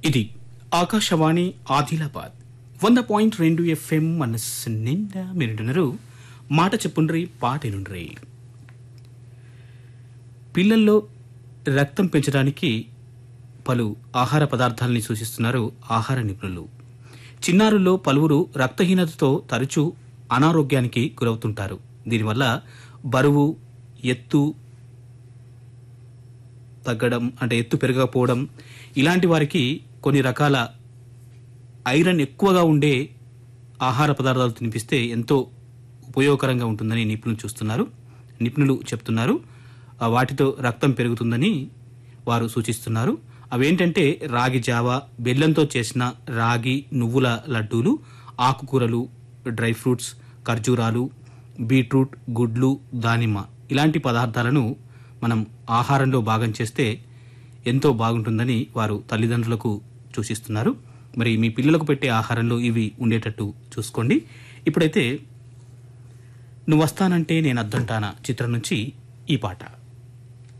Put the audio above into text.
ఇది ఆకాశవాణి ఆదిలాబాద్ వంద పాయింట్ రెండు ఎఫ్ఎం మనస్సు నిండా మీరుంటున్నారు మాట చెప్పుండ్రి పాటనుండ్రి పిల్లల్లో రక్తం పెంచడానికి పలు ఆహార పదార్థాలని సూచిస్తున్నారు ఆహార నిపుణులు చిన్నారుల్లో పలువురు రక్తహీనతతో తరచూ అనారోగ్యానికి గురవుతుంటారు దీనివల్ల బరువు ఎత్తు తగ్గడం అంటే ఎత్తు పెరగకపోవడం ఇలాంటి వారికి కొన్ని రకాల ఐరన్ ఎక్కువగా ఉండే ఆహార పదార్థాలు తినిపిస్తే ఎంతో ఉపయోగకరంగా ఉంటుందని నిపుణులు చూస్తున్నారు నిపుణులు చెప్తున్నారు ఆ వాటితో రక్తం పెరుగుతుందని వారు సూచిస్తున్నారు అవేంటంటే రాగి జావ బెల్లంతో చేసిన రాగి నువ్వుల లడ్డూలు ఆకుకూరలు డ్రై ఫ్రూట్స్ ఖర్జూరాలు బీట్రూట్ గుడ్లు దానిమ్మ ఇలాంటి పదార్థాలను మనం ఆహారంలో భాగం చేస్తే ఎంతో బాగుంటుందని వారు తల్లిదండ్రులకు సూచిస్తున్నారు మరి మీ పిల్లలకు పెట్టే ఆహారంలో ఇవి ఉండేటట్టు చూసుకోండి ఇప్పుడైతే నువ్వు వస్తానంటే నేను అద్దంటానా చిత్రం నుంచి ఈ పాట